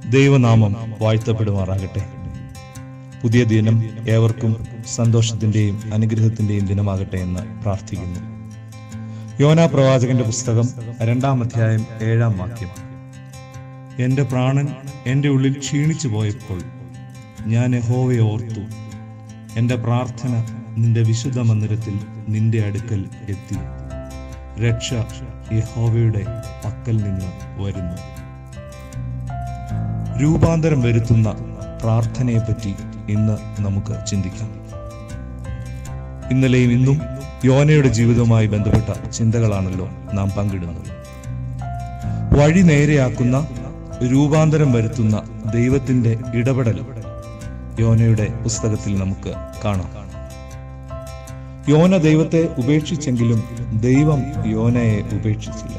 ദൈവനാമം വാഴ്ത്തപ്പെടുമാറാകട്ടെ പുതിയ ദിനം ഏവർക്കും സന്തോഷത്തിന്റെയും അനുഗ്രഹത്തിന്റെയും ദിനമാകട്ടെ എന്ന് പ്രാർത്ഥിക്കുന്നു യോന പ്രവാചകന്റെ പുസ്തകം രണ്ടാം അധ്യായം ഏഴാം വാക്യം എന്റെ പ്രാണൻ എന്റെ ഉള്ളിൽ ക്ഷീണിച്ചു പോയപ്പോൾ ഞാൻ യഹോവയെ ഓർത്തു എന്റെ പ്രാർത്ഥന നിന്റെ വിശുദ്ധ മന്ദിരത്തിൽ നിന്റെ അടുക്കൽ എത്തി രക്ഷ യഹോവയുടെ പക്കൽ നിന്ന് വരുന്നു രൂപാന്തരം വരുത്തുന്ന പ്രാർത്ഥനയെപ്പറ്റി ഇന്ന് നമുക്ക് ചിന്തിക്കാം ഇന്നലെയും ഇന്നും യോനയുടെ ജീവിതവുമായി ബന്ധപ്പെട്ട ചിന്തകളാണല്ലോ നാം പങ്കിടുന്നത് വഴി നേരെയാക്കുന്ന രൂപാന്തരം വരുത്തുന്ന ദൈവത്തിന്റെ ഇടപെടൽ യോനയുടെ പുസ്തകത്തിൽ നമുക്ക് കാണാം യോന ദൈവത്തെ ഉപേക്ഷിച്ചെങ്കിലും ദൈവം യോനയെ ഉപേക്ഷിച്ചില്ല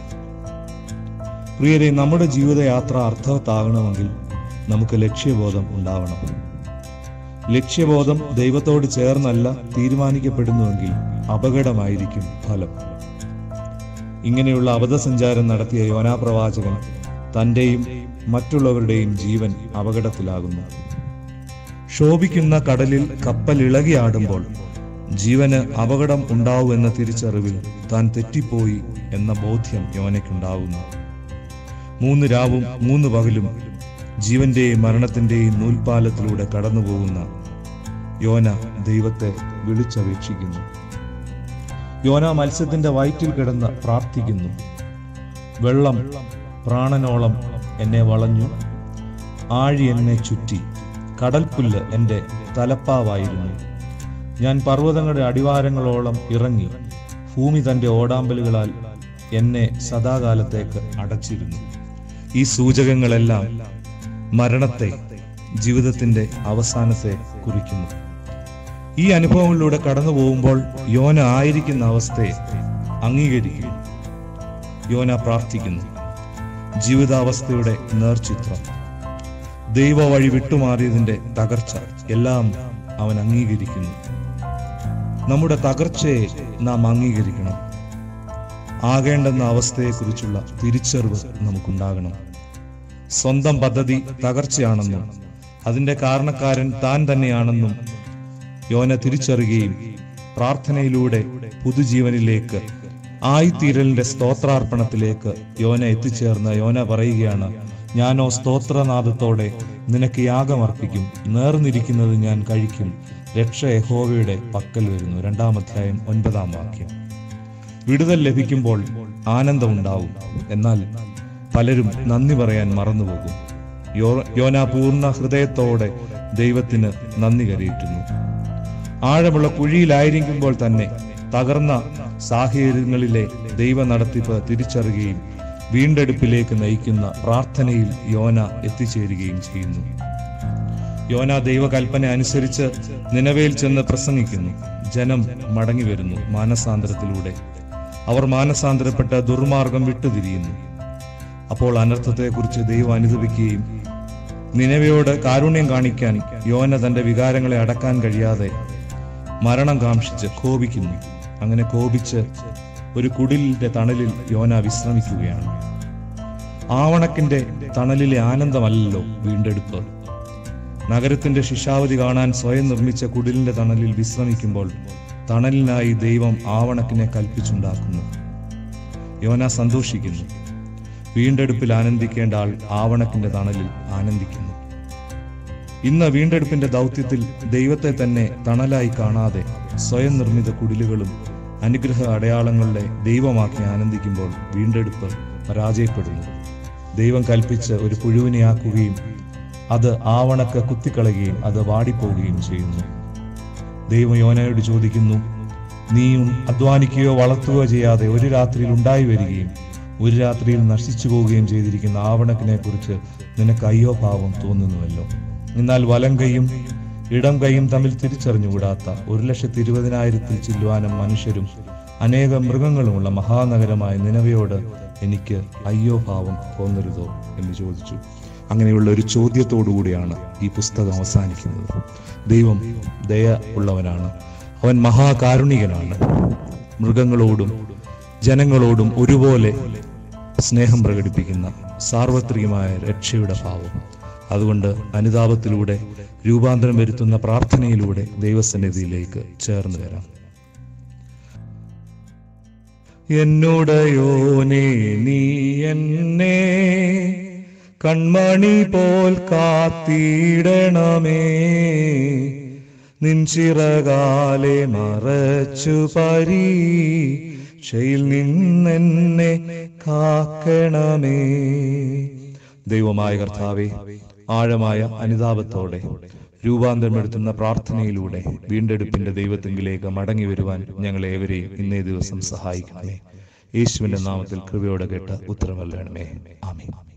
പ്രിയരെ നമ്മുടെ ജീവിതയാത്ര അർത്ഥവത്താകണമെങ്കിൽ നമുക്ക് ലക്ഷ്യബോധം ഉണ്ടാവണം ലക്ഷ്യബോധം ദൈവത്തോട് ചേർന്നല്ല തീരുമാനിക്കപ്പെടുന്നുവെങ്കിൽ അപകടമായിരിക്കും ഫലം ഇങ്ങനെയുള്ള അബദ്ധസഞ്ചാരം നടത്തിയ യോനാ പ്രവാചകൻ തന്റെയും മറ്റുള്ളവരുടെയും ജീവൻ അപകടത്തിലാകുന്നു ശോഭിക്കുന്ന കടലിൽ കപ്പൽ ഇളകിയാടുമ്പോൾ ജീവന് അപകടം ഉണ്ടാവൂ എന്ന തിരിച്ചറിവിൽ താൻ തെറ്റിപ്പോയി എന്ന ബോധ്യം യോനയ്ക്കുണ്ടാവുന്നു മൂന്ന് രാവും മൂന്ന് പകലും ജീവന്റെയും മരണത്തിന്റെയും നൂൽപാലത്തിലൂടെ കടന്നുപോകുന്ന യോന ദൈവത്തെ വിളിച്ചപേക്ഷിക്കുന്നു യോന മത്സ്യത്തിന്റെ വയറ്റിൽ കിടന്ന് പ്രാർത്ഥിക്കുന്നു വെള്ളം പ്രാണനോളം എന്നെ വളഞ്ഞു ആഴി എന്നെ ചുറ്റി കടൽപ്പുല്ല് എൻ്റെ തലപ്പാവായിരുന്നു ഞാൻ പർവ്വതങ്ങളുടെ അടിവാരങ്ങളോളം ഇറങ്ങി ഭൂമി തൻ്റെ ഓടാമ്പലുകളാൽ എന്നെ സദാകാലത്തേക്ക് അടച്ചിരുന്നു ഈ സൂചകങ്ങളെല്ലാം മരണത്തെ ജീവിതത്തിന്റെ അവസാനത്തെ കുറിക്കുന്നു ഈ അനുഭവങ്ങളിലൂടെ കടന്നു പോകുമ്പോൾ യോന ആയിരിക്കുന്ന അവസ്ഥയെ അംഗീകരിക്കുന്നു യോന പ്രാർത്ഥിക്കുന്നു ജീവിതാവസ്ഥയുടെ നേർചിത്രം ദൈവ വഴി വിട്ടുമാറിയതിന്റെ തകർച്ച എല്ലാം അവൻ അംഗീകരിക്കുന്നു നമ്മുടെ തകർച്ചയെ നാം അംഗീകരിക്കണം ആകേണ്ടെന്ന അവസ്ഥയെക്കുറിച്ചുള്ള തിരിച്ചറിവ് നമുക്കുണ്ടാകണം സ്വന്തം പദ്ധതി തകർച്ചയാണെന്നും അതിന്റെ കാരണക്കാരൻ താൻ തന്നെയാണെന്നും യോന തിരിച്ചറിയുകയും പ്രാർത്ഥനയിലൂടെ പുതുജീവനിലേക്ക് ആയിത്തീരലിന്റെ സ്തോത്രാർപ്പണത്തിലേക്ക് യോന എത്തിച്ചേർന്ന യോന പറയുകയാണ് ഞാനോ സ്തോത്രനാദത്തോടെ നിനക്ക് യാഗമർപ്പിക്കും നേർന്നിരിക്കുന്നത് ഞാൻ കഴിക്കും രക്ഷ യഹോവയുടെ പക്കൽ വരുന്നു രണ്ടാം അധ്യായം ഒൻപതാം വാക്യം വിടുതൽ ലഭിക്കുമ്പോൾ ആനന്ദമുണ്ടാവും എന്നാൽ പലരും നന്ദി പറയാൻ മറന്നുപോകും യോ- യോന പൂർണ്ണ ഹൃദയത്തോടെ ദൈവത്തിന് നന്ദി കരയിട്ടുന്നു ആഴമുള്ള കുഴിയിലായിരിക്കുമ്പോൾ തന്നെ തകർന്ന സാഹചര്യങ്ങളിലെ ദൈവ നടത്തിപ്പ് തിരിച്ചറിയുകയും വീണ്ടെടുപ്പിലേക്ക് നയിക്കുന്ന പ്രാർത്ഥനയിൽ യോന എത്തിച്ചേരുകയും ചെയ്യുന്നു യോന ദൈവകൽപ്പന അനുസരിച്ച് നിലവയിൽ ചെന്ന് പ്രസംഗിക്കുന്നു ജനം മടങ്ങി വരുന്നു മാനസാന്തരത്തിലൂടെ അവർ മാനസാന്തരപ്പെട്ട ദുർമാർഗം വിട്ടുതിരിയുന്നു അപ്പോൾ അനർത്ഥത്തെക്കുറിച്ച് ദൈവം അനുദപിക്കുകയും നിലവയോട് കാരുണ്യം കാണിക്കാൻ യോന തന്റെ വികാരങ്ങളെ അടക്കാൻ കഴിയാതെ മരണം കാംക്ഷിച്ച് കോപിക്കുന്നു അങ്ങനെ കോപിച്ച് ഒരു കുടിലിന്റെ തണലിൽ യോന വിശ്രമിക്കുകയാണ് ആവണക്കിന്റെ തണലിലെ ആനന്ദമല്ലല്ലോ വീണ്ടെടുപ്പ് നഗരത്തിന്റെ ശിശാവധി കാണാൻ സ്വയം നിർമ്മിച്ച കുടിലിന്റെ തണലിൽ വിശ്രമിക്കുമ്പോൾ തണലിനായി ദൈവം ആവണക്കിനെ കൽപ്പിച്ചുണ്ടാക്കുന്നു യോന സന്തോഷിക്കുന്നു വീണ്ടെടുപ്പിൽ ആനന്ദിക്കേണ്ട ആൾ ആവണക്കിന്റെ തണലിൽ ആനന്ദിക്കുന്നു ഇന്ന് വീണ്ടെടുപ്പിന്റെ ദൗത്യത്തിൽ ദൈവത്തെ തന്നെ തണലായി കാണാതെ സ്വയം നിർമ്മിത കുടിലുകളും അനുഗ്രഹ അടയാളങ്ങളുടെ ദൈവമാക്കി ആനന്ദിക്കുമ്പോൾ വീണ്ടെടുപ്പ് പരാജയപ്പെടുന്നു ദൈവം കൽപ്പിച്ച് ഒരു പുഴുവിനെയാക്കുകയും അത് ആവണക്ക് കുത്തിക്കളയുകയും അത് വാടിപ്പോവുകയും ചെയ്യുന്നു ദൈവം യോനയോട് ചോദിക്കുന്നു നീയും അധ്വാനിക്കുകയോ വളർത്തുകയോ ചെയ്യാതെ ഒരു രാത്രിയിൽ ഉണ്ടായി വരികയും ഒരു രാത്രിയിൽ നശിച്ചു പോവുകയും ചെയ്തിരിക്കുന്ന ആവണക്കിനെ കുറിച്ച് നിനക്ക് അയ്യോ ഭാവം തോന്നുന്നുവല്ലോ എന്നാൽ വലം കൈയും ഇടം കൈയും തമ്മിൽ തിരിച്ചറിഞ്ഞുകൂടാത്ത ഒരു ലക്ഷത്തി ഇരുപതിനായിരത്തിൽ ചില്ലുവാനും മനുഷ്യരും അനേകം മൃഗങ്ങളുമുള്ള മഹാനഗരമായ നിലവയോട് എനിക്ക് അയ്യോ ഭാവം തോന്നരുതോ എന്ന് ചോദിച്ചു അങ്ങനെയുള്ള ഒരു ചോദ്യത്തോടു കൂടിയാണ് ഈ പുസ്തകം അവസാനിക്കുന്നത് ദൈവം ദയ ഉള്ളവനാണ് അവൻ മഹാകാരുണികനാണ് മൃഗങ്ങളോടും ജനങ്ങളോടും ഒരുപോലെ സ്നേഹം പ്രകടിപ്പിക്കുന്ന സാർവത്രികമായ രക്ഷയുടെ ഭാവം അതുകൊണ്ട് അനുതാപത്തിലൂടെ രൂപാന്തരം വരുത്തുന്ന പ്രാർത്ഥനയിലൂടെ ദൈവസന്നിധിയിലേക്ക് ചേർന്ന് വരാം എന്നുടയോനെ നീ എന്നെ കൺമണി പോൽ കാത്തിടണമേ നിൻചിറകാലെ മറച്ചു പരീക്ഷയിൽ നിന്നെന്നെ കാക്കണമേ ദൈവമായ കർത്താവെ ആഴമായ അനുതാപത്തോടെ രൂപാന്തരമെടുത്തുന്ന പ്രാർത്ഥനയിലൂടെ വീണ്ടെടുപ്പിന്റെ ദൈവത്തെങ്കിലേക്ക് മടങ്ങി വരുവാൻ ഞങ്ങളെ ഏവരെയും ഇന്നേ ദിവസം സഹായിക്കണമേ യേശുവിന്റെ നാമത്തിൽ കൃപയോടെ കേട്ട് ഉത്തരമല്ലണമേ ആമീൻ